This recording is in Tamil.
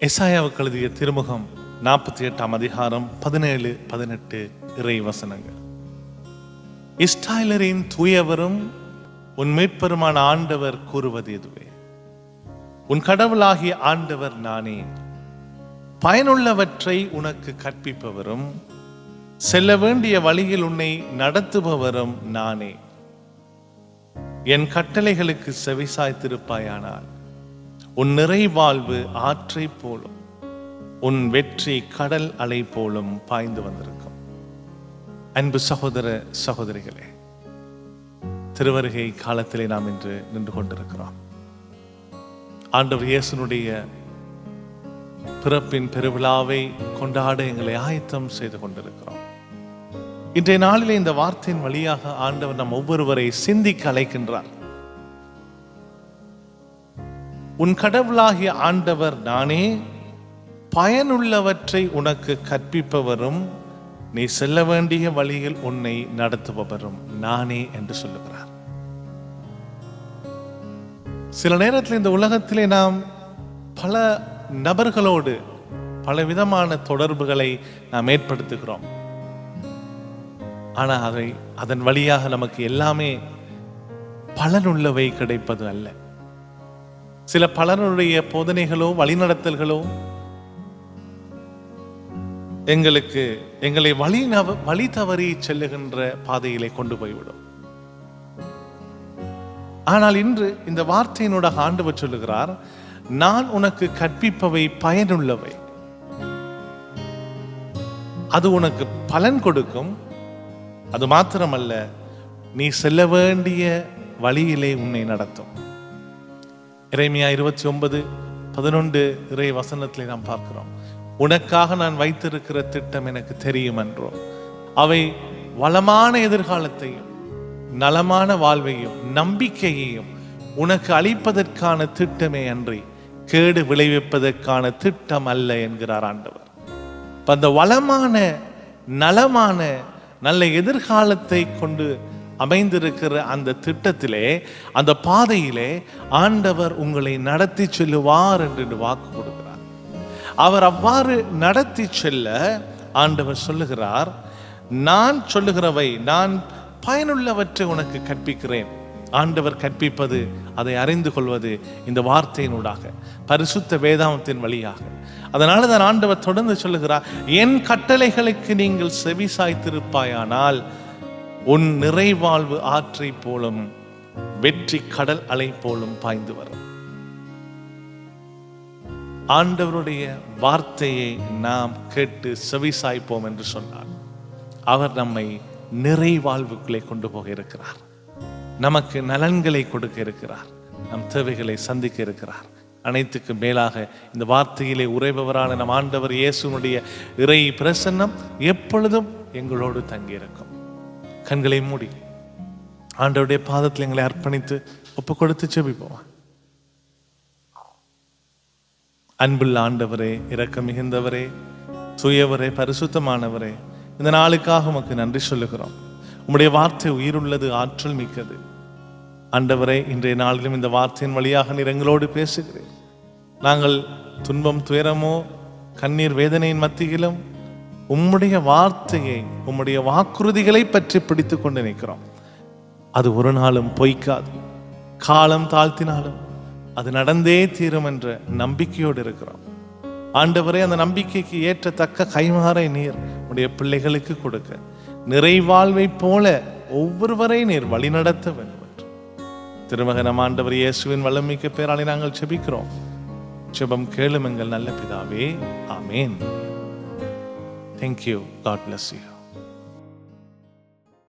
எசாயாவுக்கு எழுதிய திருமுகம் நாற்பத்தி எட்டாம் அதிகாரம் பதினேழு பதினெட்டு இறை வசனங்கள் இஸ்டாயிலரின் தூயவரும் உன் மீட்பெருமான ஆண்டவர் கூறுவது இதுவே உன் கடவுளாகிய ஆண்டவர் நானே பயனுள்ளவற்றை உனக்கு கற்பிப்பவரும் செல்ல வேண்டிய வழியில் உன்னை நடத்துபவரும் நானே என் கட்டளைகளுக்கு செவிசாய்த்திருப்பாயானால் உன் நிறைவாழ்வு ஆற்றை போலும் உன் வெற்றி கடல் அலை போலும் பாய்ந்து வந்திருக்கும் அன்பு சகோதர சகோதரிகளே திருவருகை காலத்திலே நாம் இன்று நின்று கொண்டிருக்கிறோம் ஆண்டவர் இயேசுனுடைய பிறப்பின் பெருவிழாவை கொண்டாட எங்களை ஆயத்தம் செய்து கொண்டிருக்கிறோம் இன்றைய நாளிலே இந்த வார்த்தையின் வழியாக ஆண்டவர் நம் ஒவ்வொருவரை சிந்திக்க அழைக்கின்றார் உன் கடவுளாகிய ஆண்டவர் நானே பயனுள்ளவற்றை உனக்கு கற்பிப்பவரும் நீ செல்ல வேண்டிய வழியில் உன்னை நடத்துபவரும் நானே என்று சொல்லுகிறார் சில நேரத்தில் இந்த உலகத்திலே நாம் பல நபர்களோடு பல விதமான தொடர்புகளை நாம் ஏற்படுத்துகிறோம் ஆனா அதை அதன் வழியாக நமக்கு எல்லாமே பலனுள்ளவை கிடைப்பது அல்ல சில பலனுடைய போதனைகளோ வழிநடத்தல்களோ எங்களுக்கு எங்களை வழி நவ- வழி தவறி செல்லுகின்ற பாதையிலே கொண்டு போய்விடும் ஆனால் இன்று இந்த வார்த்தையினூடாக ஆண்டவர் சொல்லுகிறார் நான் உனக்கு கற்பிப்பவை பயனுள்ளவை அது உனக்கு பலன் கொடுக்கும் அது மாத்திரமல்ல நீ செல்ல வேண்டிய வழியிலே உன்னை நடத்தும் இறைமையா இருபத்தி ஒன்பது பதினொன்று இறை வசனத்திலே நாம் பார்க்கிறோம் உனக்காக நான் வைத்திருக்கிற திட்டம் எனக்கு தெரியும் என்றோ அவை வளமான எதிர்காலத்தையும் நலமான வாழ்வையும் நம்பிக்கையையும் உனக்கு அளிப்பதற்கான திட்டமே அன்றி கேடு விளைவிப்பதற்கான திட்டம் அல்ல என்கிறார் ஆண்டவர் இப்ப அந்த வளமான நலமான நல்ல எதிர்காலத்தை கொண்டு அமைந்திருக்கிற அந்த திட்டத்திலே அந்த பாதையிலே ஆண்டவர் உங்களை நடத்தி செல்லுவார் என்று வாக்கு கொடுக்கிறார் அவர் அவ்வாறு நடத்தி செல்ல ஆண்டவர் சொல்லுகிறார் நான் சொல்லுகிறவை நான் பயனுள்ளவற்றை உனக்கு கற்பிக்கிறேன் ஆண்டவர் கற்பிப்பது அதை அறிந்து கொள்வது இந்த வார்த்தையினூடாக பரிசுத்த வேதாந்தத்தின் வழியாக அதனால தான் ஆண்டவர் தொடர்ந்து சொல்லுகிறார் என் கட்டளைகளுக்கு நீங்கள் செவி சாய்த்திருப்பாயானால் உன் நிறைவாழ்வு ஆற்றை போலும் வெற்றி கடல் அலை போலும் பாய்ந்து வரும் ஆண்டவருடைய வார்த்தையை நாம் கேட்டு செவிசாய்ப்போம் என்று சொன்னார் அவர் நம்மை நிறைவாழ்வுக்குள்ளே கொண்டு போக இருக்கிறார் நமக்கு நலன்களை கொடுக்க இருக்கிறார் நம் தேவைகளை சந்திக்க இருக்கிறார் அனைத்துக்கு மேலாக இந்த வார்த்தையிலே உரைபவரான நம் ஆண்டவர் இயேசுனுடைய இறை பிரசன்னம் எப்பொழுதும் எங்களோடு தங்கியிருக்கும் கண்களை மூடி ஆண்டவருடைய பாதத்தில் எங்களை அர்ப்பணித்து ஒப்பு கொடுத்து செபிப்போம் அன்புள்ள ஆண்டவரே இரக்க மிகுந்தவரே தூயவரே பரிசுத்தமானவரே இந்த நாளுக்காக உமக்கு நன்றி சொல்லுகிறோம் உம்முடைய வார்த்தை உயிருள்ளது ஆற்றல் மிக்கது ஆண்டவரே இன்றைய நாளிலும் இந்த வார்த்தையின் வழியாக நீர் எங்களோடு பேசுகிறேன் நாங்கள் துன்பம் துயரமோ கண்ணீர் வேதனையின் மத்தியிலும் உம்முடைய வார்த்தையை உம்முடைய வாக்குறுதிகளை பற்றி பிடித்து கொண்டு நிற்கிறோம் அது ஒரு நாளும் பொய்க்காது காலம் தாழ்த்தினாலும் அது நடந்தே தீரும் என்ற நம்பிக்கையோடு இருக்கிறோம் ஆண்டவரே அந்த நம்பிக்கைக்கு ஏற்றத்தக்க கைமாறை நீர் உடைய பிள்ளைகளுக்கு கொடுக்க நிறைவாழ்வை போல ஒவ்வொருவரை நீர் வழிநடத்த வேண்டும் என்று திருமகனம் ஆண்டவர் இயேசுவின் வல்லமிக்க பேராலே நாங்கள் செபிக்கிறோம் செபம் கேளும் எங்கள் நல்ல பிதாவே ஆமேன் தேங்க்யூ காட் bless you